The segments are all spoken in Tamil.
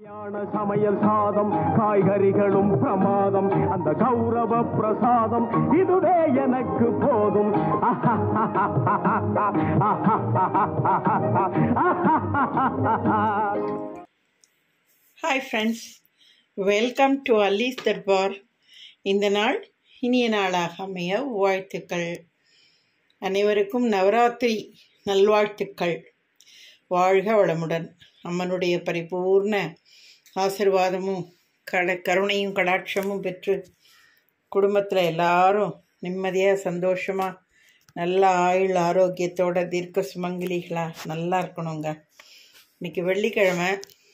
கல்யாண சமையல் சாதம் காய்கறிகளும் பிரமாதம் அந்த கௌரவ பிரசாதம் இதுவே எனக்கு போதும் ஹாய் ஃப்ரெண்ட்ஸ் வெல்கம் டு அல்லீஸ் தர்பார் இந்த நாள் இனிய நாளாக அமைய வாழ்த்துக்கள் அனைவருக்கும் நவராத்திரி நல்வாழ்த்துக்கள் வாழ்க வளமுடன் அம்மனுடைய பரிபூர்ண ஆசிர்வாதமும் கட கருணையும் கடாட்சமும் பெற்று குடும்பத்தில் எல்லாரும் நிம்மதியாக சந்தோஷமாக நல்ல ஆயுள் ஆரோக்கியத்தோட தீர்க்க சுமங்கலிகளாக நல்லா இருக்கணுங்க இன்னைக்கு வெள்ளிக்கிழமை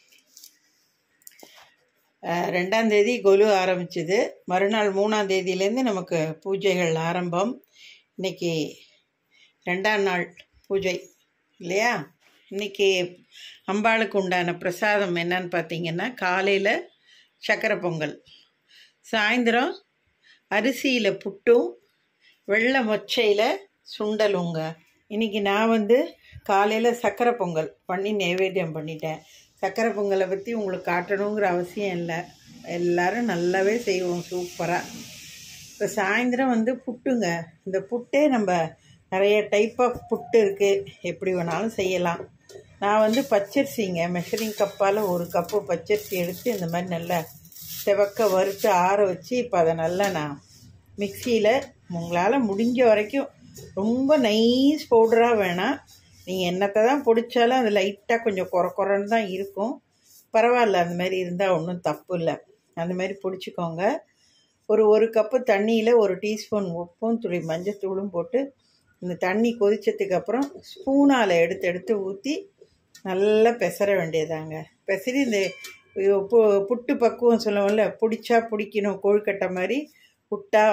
அஹ், ரெண்டாம் தேதி கொலு ஆரம்பிச்சது மறுநாள் மூணாம் தேதியிலேருந்து நமக்கு பூஜைகள் ஆரம்பம் இன்னைக்கு ரெண்டாம் நாள் பூஜை இல்லையா இன்னைக்கு அம்பாளுக்கு உண்டான பிரசாதம் என்னன்னு பார்த்தீங்கன்னா காலையில் சக்கரை பொங்கல் சாயந்தரம் அரிசியில் புட்டும் வெள்ளை மொச்சையில் சுண்டலுங்க இன்னைக்கு நான் வந்து காலையில் சக்கரை பொங்கல் பண்ணி நைவேத்தியம் பண்ணிட்டேன் சக்கரை பொங்கலை பற்றி உங்களுக்கு காட்டணுங்கிற அவசியம் இல்லை எல்லாரும் நல்லாவே செய்வோம் சூப்பராக இப்போ சாயந்தரம் வந்து புட்டுங்க இந்த புட்டே நம்ம நிறைய டைப் ஆஃப் புட்டு இருக்குது எப்படி வேணாலும் செய்யலாம் நான் வந்து பச்சரிசிங்க மெஷரிங் கப்பால் ஒரு கப்பு பச்சரிசி எடுத்து இந்த மாதிரி நல்லா செவக்க வறுத்து ஆற வச்சு இப்போ அதை நல்லா நான் மிக்சியில் உங்களால் முடிஞ்ச வரைக்கும் ரொம்ப நைஸ் பவுடராக வேணாம் நீங்கள் என்னத்தை தான் பொடிச்சாலும் அது லைட்டாக கொஞ்சம் குறை குறைன்னு தான் இருக்கும் பரவாயில்ல அந்த மாதிரி இருந்தால் ஒன்றும் தப்பு இல்லை அந்த மாதிரி பிடிச்சிக்கோங்க ஒரு ஒரு கப்பு தண்ணியில் ஒரு டீஸ்பூன் உப்பும் துளி மஞ்சத்தூளும் போட்டு இந்த தண்ணி கொதிச்சதுக்கு அப்புறம் ஸ்பூனால் எடுத்து எடுத்து ஊற்றி நல்லா பெசற வேண்டியதாங்க பெசரி இந்த பு- புட்டு பக்குவம் சொல்லுவோம்ல பிடிச்சா பிடிக்கணும் கொழுக்கட்டை மாதிரி புட்டா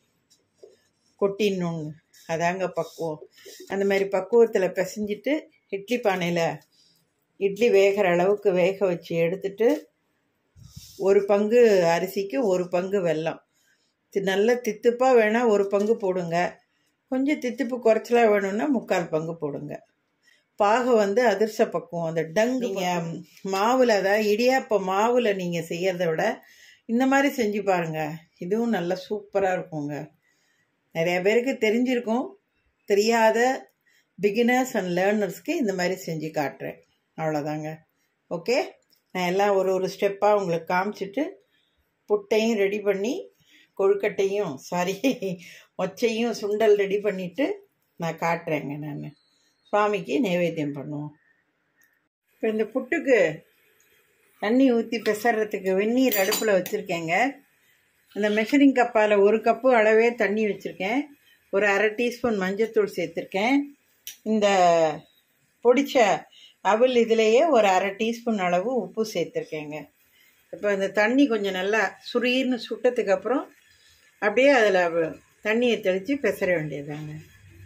கொட்டிடணுங்க அதாங்க பக்குவம் அந்த மாதிரி பக்குவத்தில் பிசைஞ்சிட்டு இட்லி பானையில் இட்லி வேகிற அளவுக்கு வேக வச்சு எடுத்துட்டு ஒரு பங்கு அரிசிக்கு ஒரு பங்கு வெல்லம் தி- நல்ல தித்துப்பாக வேணால் ஒரு பங்கு போடுங்க கொஞ்சம் தித்துப்பு குறைச்சலாக வேணும்னா முக்கால் பங்கு போடுங்க பாகு வந்து அதிர்ச பக்குவம் அந்த டங் நீங்கள் மாவில் அதாவது இடியாப்ப மாவில் நீங்கள் செய்யறத விட இந்த மாதிரி செஞ்சு பாருங்க இதுவும் நல்லா சூப்பராக இருக்குங்க நிறைய பேருக்கு தெரிஞ்சிருக்கும் தெரியாத பிகினர்ஸ் அண்ட் லேர்னர்ஸ்க்கு இந்த மாதிரி செஞ்சு காட்டுறேன் அவ்வளோதாங்க ஓகே நான் எல்லாம் ஒரு ஒரு ஸ்டெப்பாக உங்களுக்கு காமிச்சிட்டு புட்டையும் ரெடி பண்ணி கொழுக்கட்டையும் சாரி மொச்சையும் சுண்டல் ரெடி பண்ணிவிட்டு நான் காட்டுறேங்க நான் சுவாமிக்கு நைவேத்தியம் பண்ணுவோம் இப்போ இந்த புட்டுக்கு தண்ணி ஊற்றி பெசறதுக்கு வெந்நீர் அடுப்பில் வச்சுருக்கேங்க அந்த மெஷரிங் கப்பால் ஒரு கப்பு அளவே தண்ணி வச்சுருக்கேன் ஒரு அரை டீஸ்பூன் மஞ்சத்தூள் சேர்த்துருக்கேன் இந்த பொடிச்ச அவல் இதுலேயே ஒரு அரை டீஸ்பூன் அளவு உப்பு சேர்த்துருக்கேங்க இப்போ இந்த தண்ணி கொஞ்சம் நல்லா சுரீர்னு சுட்டதுக்கு அப்புறம் அப்படியே அதில் தண்ணியை தெளித்து பெசற வேண்டியதாங்க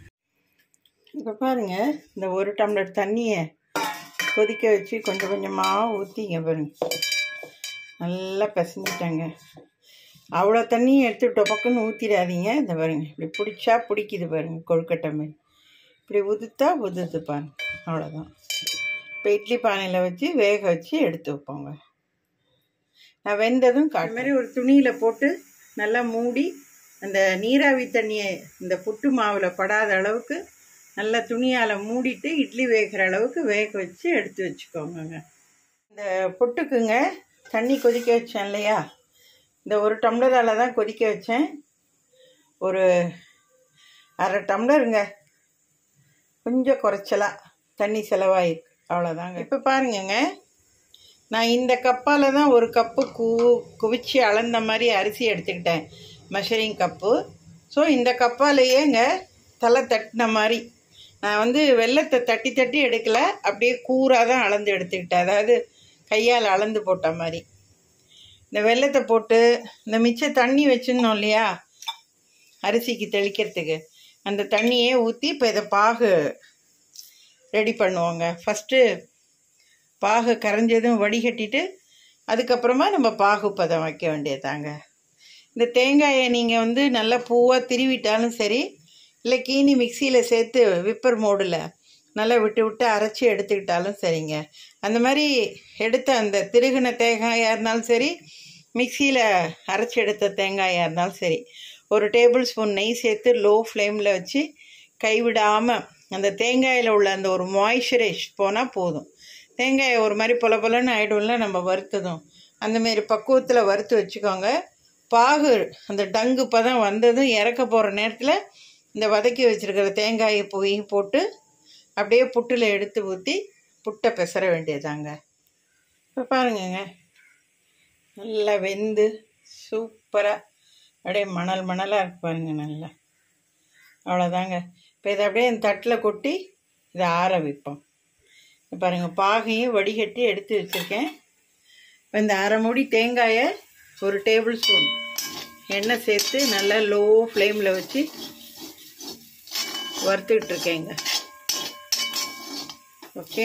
இப்போ பாருங்க இந்த ஒரு டம்ளர் தண்ணியை கொதிக்க வச்சு கொஞ்சம் கொஞ்சமாக ஊற்றிங்க பாருங்க நல்லா பிசைஞ்சிட்டாங்க அவ்வளோ தண்ணியும் எடுத்து டொபக்குன்னு ஊற்றிடாதீங்க இந்த பாருங்க இப்படி பிடிச்சா பிடிக்குது பாருங்க கொழுக்கட்டை மாதிரி இப்படி உதுத்தா உதுத்து பாருங்க அவ்வளோதான் இப்போ இட்லி பானையில் வச்சு வேக வச்சு எடுத்து வைப்போங்க நான் வெந்ததும் காட்டு மாதிரி ஒரு துணியில் போட்டு நல்லா மூடி அந்த நீராவி தண்ணியை இந்த புட்டு மாவில் படாத அளவுக்கு நல்லா துணியால் மூடிட்டு இட்லி வேகிற அளவுக்கு வேக வச்சு எடுத்து வச்சுக்கோங்கங்க இந்த புட்டுக்குங்க தண்ணி கொதிக்க வச்சேன் இல்லையா இந்த ஒரு டம்ளரால் தான் கொதிக்க வச்சேன் ஒரு அரை டம்ளருங்க கொஞ்சம் குறைச்சலா தண்ணி செலவாயிருக்கு அவ்வளோதாங்க இப்போ பாருங்கங்க நான் இந்த கப்பால் தான் ஒரு கப்பு கூ குவிச்சு அளந்த மாதிரி அரிசி எடுத்துக்கிட்டேன் மெஷரிங் கப்பு ஸோ இந்த கப்பாலேயேங்க தலை தட்டின மாதிரி நான் வந்து வெள்ளத்தை தட்டி தட்டி எடுக்கல அப்படியே கூராக தான் அளந்து எடுத்துக்கிட்டேன் அதாவது கையால் அளந்து போட்ட மாதிரி இந்த வெள்ளத்தை போட்டு இந்த மிச்ச தண்ணி வச்சுருந்தோம் இல்லையா அரிசிக்கு தெளிக்கிறதுக்கு அந்த தண்ணியே ஊற்றி இப்போ இதை பாகு ரெடி பண்ணுவோங்க ஃபஸ்ட்டு பாகு கரைஞ்சதும் வடிகட்டிட்டு அதுக்கப்புறமா நம்ம பாகு பதம் வைக்க வேண்டியதாங்க இந்த தேங்காயை நீங்கள் வந்து நல்லா பூவாக திருவிட்டாலும் சரி இல்லை கீனி மிக்சியில் சேர்த்து விப்பர் மோடில் நல்லா விட்டு விட்டு அரைச்சி எடுத்துக்கிட்டாலும் சரிங்க அந்த மாதிரி எடுத்த அந்த திருகின தேங்காயாக இருந்தாலும் சரி மிக்சியில் அரைச்சி எடுத்த தேங்காயாக இருந்தாலும் சரி ஒரு டேபிள் ஸ்பூன் நெய் சேர்த்து லோ ஃப்ளேமில் வச்சு கைவிடாமல் அந்த தேங்காயில் உள்ள அந்த ஒரு மாய்ஸ்சரைஸ் போனால் போதும் தேங்காயை ஒரு மாதிரி பொல பொலன்னு ஆகிடும்ல நம்ம வறுத்ததும் அந்தமாரி பக்குவத்தில் வறுத்து வச்சுக்கோங்க பாகு அந்த டங்கு பதம் வந்ததும் இறக்க போகிற நேரத்தில் இந்த வதக்கி வச்சுருக்கிற தேங்காயை போய் போட்டு அப்படியே புட்டில் எடுத்து ஊற்றி புட்டை பெசற வேண்டியதாங்க இப்போ பாருங்கங்க நல்லா வெந்து சூப்பராக அப்படியே மணல் மணலாக இருக்கு பாருங்க நல்லா அவ்வளோதாங்க இப்போ இதை அப்படியே இந்த தட்டில் கொட்டி இதை ஆற வைப்போம் இப்ப பாருங்க பாகையும் வடிகட்டி எடுத்து வச்சுருக்கேன் இப்போ இந்த அரை மூடி தேங்காயை ஒரு டேபிள் ஸ்பூன் எண்ணெய் சேர்த்து நல்லா லோ ஃப்ளேமில் வச்சு வறுத்துக்கிட்டு இருக்கேங்க ஓகே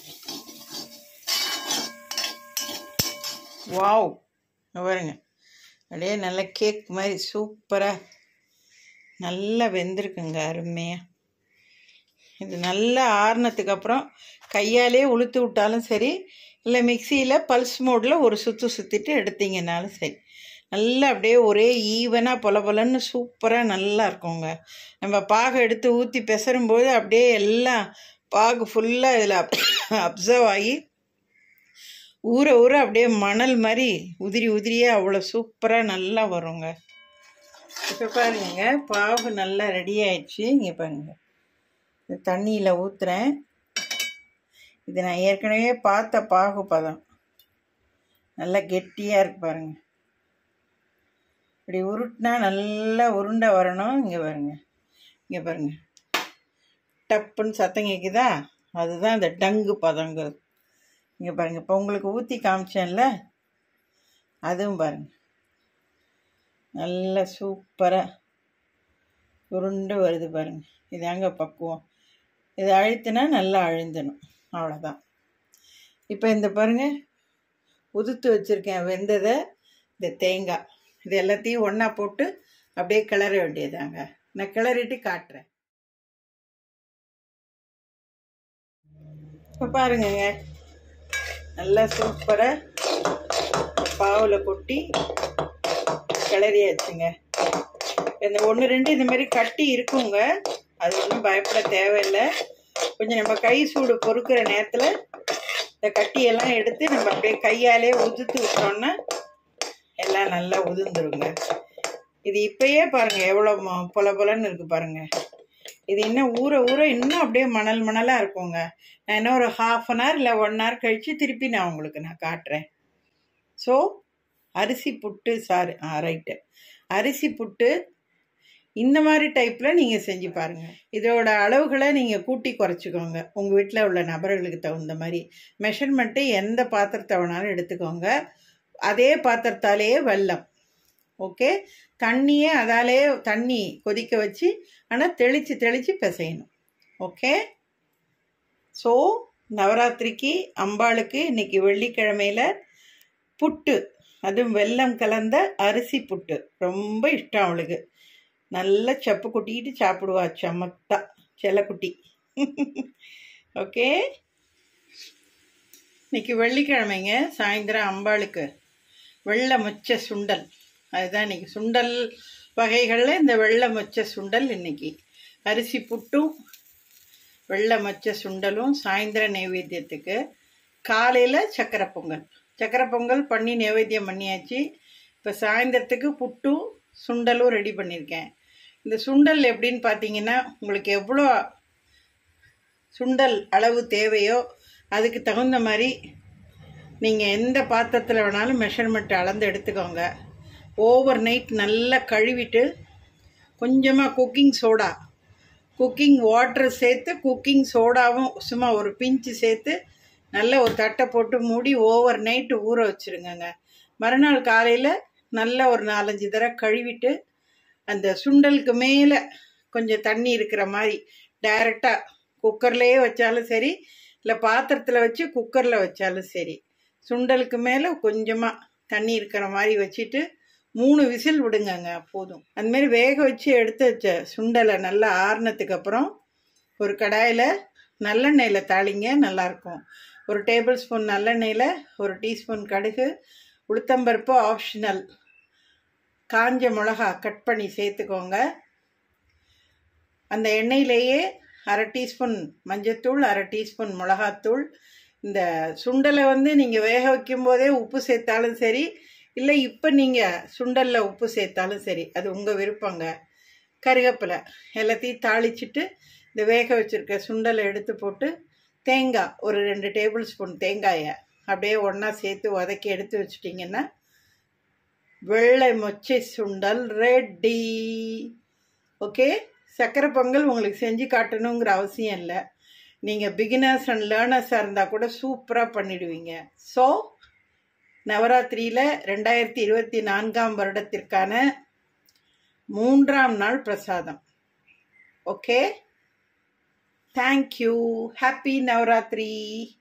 வாவ் இங்க பாருங்க அப்படியே நல்ல கேக் மாதிரி சூப்பராக நல்லா வெந்திருக்குங்க அருமையாக இது நல்லா ஆறுனதுக்கு அப்புறம் கையாலே உளுத்து விட்டாலும் சரி இல்லை மிக்சியில் பல்ஸ் மோடில் ஒரு சுற்று சுற்றிட்டு எடுத்தீங்கன்னாலும் சரி நல்லா அப்படியே ஒரே ஈவனாக பொல பொலன்னு சூப்பராக நல்லா இருக்குங்க நம்ம பாகை எடுத்து ஊற்றி பெசரும்போது அப்படியே எல்லாம் பாகு ஃபுல்லாக இதில் அப்சர்வ் ஆகி ஊற ஊற அப்படியே மணல் மாதிரி உதிரி உதிரியாக அவ்வளோ சூப்பராக நல்லா வருங்க இப்போ பாருங்க பாகு நல்லா ரெடி ஆயிடுச்சு இங்கே பாருங்க இது தண்ணியில் ஊற்றுறேன் இது நான் ஏற்கனவே பார்த்த பாகு பதம் நல்லா கெட்டியாக இருக்கு பாருங்க இப்படி உருட்டினா நல்லா உருண்டை வரணும் இங்கே பாருங்க இங்கே பாருங்க டப்புன்னு சத்தம் கேட்குதா அதுதான் இந்த டங்கு பதங்கிறது இங்கே பாருங்க இப்போ உங்களுக்கு ஊற்றி காமிச்சேன்ல அதுவும் பாருங்க நல்ல சூப்பராக உருண்டு வருது பாருங்க இதாங்க பக்குவம் இதை அழுத்தினா நல்லா அழுந்தணும் அவ்வளோதான் இப்போ இந்த பாருங்க உதுத்து வச்சுருக்கேன் வெந்ததை இந்த தேங்காய் இது எல்லாத்தையும் ஒன்றா போட்டு அப்படியே கிளற வேண்டியதாங்க நான் கிளறிட்டு காட்டுறேன் இப்போ பாருங்கங்க நல்லா சூப்பராக பாவில் கொட்டி கிளறியாச்சுங்க இந்த ஒன்று ரெண்டு இந்த மாதிரி கட்டி இருக்குங்க அது ஒன்றும் பயப்பட தேவையில்லை கொஞ்சம் நம்ம கை சூடு பொறுக்கிற நேரத்தில் இந்த கட்டியெல்லாம் எடுத்து நம்ம அப்படியே கையாலே உதுத்து விட்டோம்னா எல்லாம் நல்லா உதிர்ந்துருங்க இது இப்பயே பாருங்க எவ்வளோ மொ- பொல பொலன்னு இருக்கு பாருங்க இது இன்னும் ஊற ஊற இன்னும் அப்படியே மணல் மணலாக இருக்குங்க நான் இன்னும் ஒரு ஹாஃப் அன் ஹவர் இல்லை ஒன் ஹவர் கழித்து திருப்பி நான் உங்களுக்கு நான் காட்டுறேன் ஸோ அரிசி புட்டு சாரி ஆ ரைட்டு அரிசி புட்டு இந்த மாதிரி டைப்பில் நீங்கள் செஞ்சு பாருங்கள் இதோட அளவுகளை நீங்கள் கூட்டி குறைச்சிக்கோங்க உங்கள் வீட்டில் உள்ள நபர்களுக்கு தகுந்த மாதிரி மெஷர்மெண்ட்டு எந்த பாத்திரத்தை வேணாலும் எடுத்துக்கோங்க அதே பாத்திரத்தாலேயே வெல்லம் ஓகே தண்ணியே அதாலே தண்ணி கொதிக்க வச்சு ஆனால் தெளித்து தெளித்து பிசையணும் ஓகே ஸோ நவராத்திரிக்கு அம்பாளுக்கு இன்னைக்கு வெள்ளிக்கிழமையில் புட்டு அதுவும் வெல்லம் கலந்த அரிசி புட்டு ரொம்ப இஷ்டம் அவளுக்கு நல்லா செப்பு கொட்டிக்கிட்டு சாப்பிடுவா சமத்தா செல்லக்குட்டி ஓகே இன்னைக்கு வெள்ளிக்கிழமைங்க சாயந்தரம் அம்பாளுக்கு வெள்ளை மொச்ச சுண்டல் அதுதான் இன்னைக்கு சுண்டல் வகைகளில் இந்த வெள்ளை மொச்ச சுண்டல் இன்னைக்கு அரிசி புட்டும் வெள்ளை மொச்ச சுண்டலும் சாயந்தர நைவேத்தியத்துக்கு காலையில் சக்கரை பொங்கல் சக்கரை பொங்கல் பண்ணி நைவேத்தியம் பண்ணியாச்சு இப்போ சாயந்தரத்துக்கு புட்டும் சுண்டலும் ரெடி பண்ணியிருக்கேன் இந்த சுண்டல் எப்படின்னு பார்த்தீங்கன்னா உங்களுக்கு எவ்வளோ சுண்டல் அளவு தேவையோ அதுக்கு தகுந்த மாதிரி நீங்கள் எந்த பாத்திரத்தில் வேணாலும் மெஷர்மெண்ட் அளந்து எடுத்துக்கோங்க ஓவர் நைட் நல்லா கழுவிட்டு கொஞ்சமாக குக்கிங் சோடா குக்கிங் வாட்டர் சேர்த்து குக்கிங் சோடாவும் சும்மா ஒரு பிஞ்சு சேர்த்து நல்ல ஒரு தட்டை போட்டு மூடி ஓவர் நைட்டு ஊற வச்சுருங்கங்க மறுநாள் காலையில் நல்ல ஒரு நாலஞ்சு தடவை கழுவிட்டு அந்த சுண்டலுக்கு மேலே கொஞ்சம் தண்ணி இருக்கிற மாதிரி டைரெக்டாக குக்கர்லேயே வச்சாலும் சரி இல்லை பாத்திரத்தில் வச்சு குக்கரில் வச்சாலும் சரி சுண்டலுக்கு மேலே கொஞ்சமாக தண்ணி இருக்கிற மாதிரி வச்சுட்டு மூணு விசில் விடுங்கங்க போதும் அந்தமாரி வேக வச்சு எடுத்து வச்ச சுண்டலை நல்லா ஆறுனதுக்கு அப்புறம் ஒரு கடாயில் நல்லெண்ணெயில் தாளிங்க நல்லாயிருக்கும் ஒரு டேபிள் ஸ்பூன் நல்லெண்ணெயில் ஒரு டீஸ்பூன் கடுகு உளுத்தம்பருப்பு ஆப்ஷனல் காஞ்ச மிளகா கட் பண்ணி சேர்த்துக்கோங்க அந்த எண்ணெயிலேயே அரை டீஸ்பூன் மஞ்சத்தூள் அரை டீஸ்பூன் மிளகாத்தூள் இந்த சுண்டலை வந்து நீங்கள் வேக வைக்கும் போதே உப்பு சேர்த்தாலும் சரி இல்லை இப்போ நீங்கள் சுண்டலில் உப்பு சேர்த்தாலும் சரி அது உங்கள் விருப்பங்க கருவேப்பிலை எல்லாத்தையும் தாளிச்சிட்டு இந்த வேக வச்சுருக்க சுண்டலை எடுத்து போட்டு தேங்காய் ஒரு ரெண்டு டேபிள் ஸ்பூன் தேங்காயை அப்படியே ஒன்றா சேர்த்து வதக்கி எடுத்து வச்சிட்டிங்கன்னா வெள்ளை மொச்சை சுண்டல் ரெடி ஓகே சக்கரை பொங்கல் உங்களுக்கு செஞ்சு காட்டணுங்கிற அவசியம் இல்லை நீங்கள் பிகினர்ஸ் அண்ட் லேர்னர்ஸாக இருந்தால் கூட சூப்பராக பண்ணிடுவீங்க ஸோ நவராத்திரியில் ரெண்டாயிரத்தி இருபத்தி நான்காம் வருடத்திற்கான மூன்றாம் நாள் பிரசாதம் ஓகே தேங்க்யூ ஹாப்பி நவராத்திரி